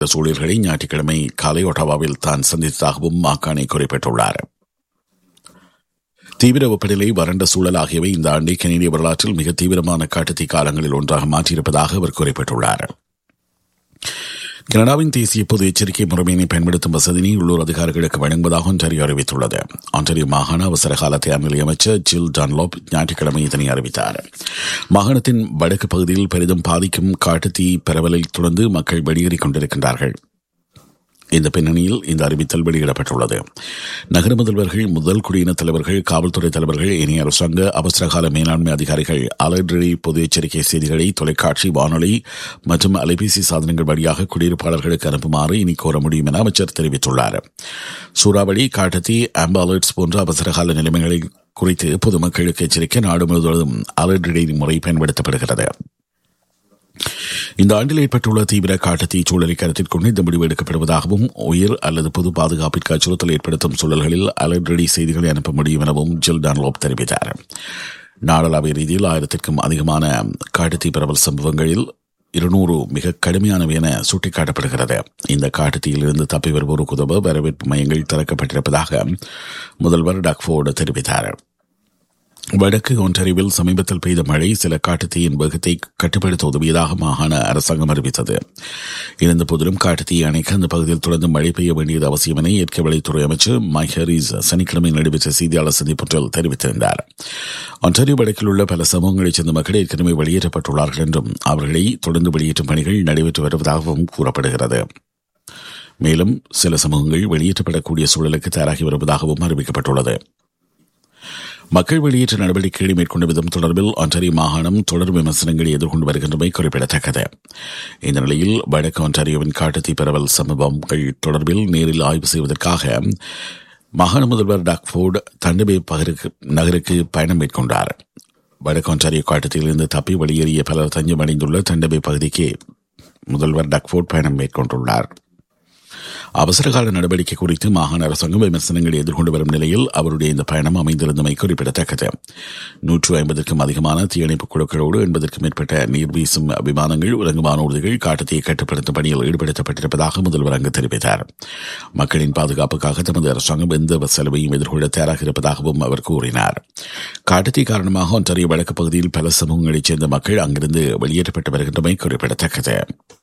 சூழல்களை ஞாயிற்றுக்கிழமை காலை ஒட்டவாவில் தான் சந்தித்ததாகவும் மாக்கானே குறிப்பிட்டுள்ளார் தீவிர வெப்பநிலை வறண்ட சூழல் ஆகியவை இந்த ஆண்டை கனேடிய வரலாற்றில் மிக தீவிரமான காட்டுத்தீ காலங்களில் ஒன்றாக மாற்றியிருப்பதாக அவர் குறிப்பிட்டுள்ளார் கனடாவின் தேசிய பொது எச்சரிக்கை முறைமையினை பயன்படுத்தும் வசதியை உள்ளூர் அதிகாரிகளுக்கு வழங்குவதாக ஒன்றாரியோ அறிவித்துள்ளது ஒன்றாரியோ மாகாண அவசர கால தயார் நிலை அமைச்சர் ஜில் டான்லோப் ஞாயிற்றுக்கிழமை இதனை அறிவித்தார் மாகாணத்தின் வடக்கு பகுதியில் பெரிதும் பாதிக்கும் காட்டுத்தீ பரவலை தொடர்ந்து மக்கள் வெளியேறிக் கொண்டிருக்கின்றார்கள் இந்த பின்னணியில் இந்த அறிவித்தல் வெளியிடப்பட்டுள்ளது நகர முதல்வர்கள் முதல் குடியின தலைவர்கள் காவல்துறை தலைவர்கள் இணைய அரசாங்க அவசரகால மேலாண்மை அதிகாரிகள் அலர்டரி பொது எச்சரிக்கை செய்திகளை தொலைக்காட்சி வானொலி மற்றும் அலைபேசி சாதனங்கள் வழியாக குடியிருப்பாளர்களுக்கு அனுப்புமாறு இனி கோர முடியும் என அமைச்சர் தெரிவித்துள்ளார் சூறாவளி காட்டுத்தீ ஆம்பு அலர்ட்ஸ் போன்ற அவசரகால நிலைமைகளை குறித்து பொதுமக்களுக்கு எச்சரிக்க நாடு முழுவதும் அலர்டரி முறை பயன்படுத்தப்படுகிறது இந்த ஆண்டில் ஏற்பட்டுள்ள தீவிர காட்டுத்தீ சூழலை கருத்தில் கொண்டு இந்த முடிவு எடுக்கப்படுவதாகவும் உயிர் அல்லது பொது பாதுகாப்பிற்கு அச்சுறுத்தல் ஏற்படுத்தும் சூழல்களில் அலர்டடி செய்திகளை அனுப்ப முடியும் எனவும் ஜில் டான்லோப் தெரிவித்தார் நாடளாவிய ரீதியில் ஆயிரத்திற்கும் அதிகமான காட்டுத்தீ பரவல் சம்பவங்களில் இருநூறு மிக கடுமையானவை என சுட்டிக்காட்டப்படுகிறது இந்த காட்டுத்தீயிலிருந்து தப்பி வருவோருக்கு உதவ வரவேற்பு மையங்கள் திறக்கப்பட்டிருப்பதாக முதல்வர் டக்ஃபோர்டு தெரிவித்தார் வடக்கு ஒன்றியவில் சமீபத்தில் பெய்த மழை சில காட்டுத்தீயின் வேகத்தை கட்டுப்படுத்த உதவியதாக மாகாண அரசாங்கம் அறிவித்தது இருந்த போதிலும் காட்டுத்தீ அணைக்க அந்த பகுதியில் தொடர்ந்து மழை பெய்ய வேண்டியது அவசியம் என இயற்கை வழித்துறை அமைச்சர் மைக் ஹெரிஸ் சனிக்கிழமை நடைபெற்ற செய்தியாளர் சந்திப்பொன்றில் தெரிவித்திருந்தார் ஒன்றாரியோ வடக்கில் உள்ள பல சமூகங்களைச் சேர்ந்த மக்கள் ஏற்கனவே வெளியேற்றப்பட்டுள்ளார்கள் என்றும் அவர்களை தொடர்ந்து வெளியேற்றும் பணிகள் நடைபெற்று வருவதாகவும் கூறப்படுகிறது மேலும் சில சமூகங்கள் வெளியேற்றப்படக்கூடிய சூழலுக்கு தயாராகி வருவதாகவும் அறிவிக்கப்பட்டுள்ளது மக்கள் வெளியேற்ற நடவடிக்கைகளை மேற்கொண்ட விதம் தொடர்பில் ஒன்றாரியோ மாகாணம் தொடர் விமர்சனங்களை எதிர்கொண்டு வருகின்றமை குறிப்பிடத்தக்கது இந்த நிலையில் வடக்கு ஒன்றாரியோவின் காட்டுத்தீ பரவல் சம்பவங்கள் தொடர்பில் நேரில் ஆய்வு செய்வதற்காக மாகாண முதல்வர் டாக்ஃபோர்டு தண்டபே பகருக்கு நகருக்கு பயணம் மேற்கொண்டார் வடக்கு ஒன்றாரியோ காட்டுத்தீயிலிருந்து தப்பி வெளியேறிய பலர் தஞ்சம் அடைந்துள்ள தண்டபே பகுதிக்கு முதல்வர் டக்ஃபோர்ட் பயணம் மேற்கொண்டுள்ளார் அவசரகால நடவடிக்கை குறித்து மாகாண அரசாங்கம் விமர்சனங்களை எதிர்கொண்டு வரும் நிலையில் அவருடைய இந்த பயணம் அமைந்திருந்தமை குறிப்பிடத்தக்கது நூற்று ஐம்பதற்கும் அதிகமான தீயணைப்பு குழுக்களோடு எண்பதற்கும் மேற்பட்ட நீர் வீசும் விமானங்கள் உலகமான ஊர்திகள் காட்டுத்தீயை கட்டுப்படுத்தும் பணியில் ஈடுபடுத்தப்பட்டிருப்பதாக முதல்வர் அங்கு தெரிவித்தார் மக்களின் பாதுகாப்புக்காக தமது அரசாங்கம் எந்த செலவையும் எதிர்கொள்ள தயாராக இருப்பதாகவும் அவர் கூறினார் காட்டுத்தீ காரணமாக ஒன்றறிய வடக்கு பகுதியில் பல சமூகங்களைச் சேர்ந்த மக்கள் அங்கிருந்து வெளியேற்றப்பட்டு வருகின்றமை குறிப்பிடத்தக்கது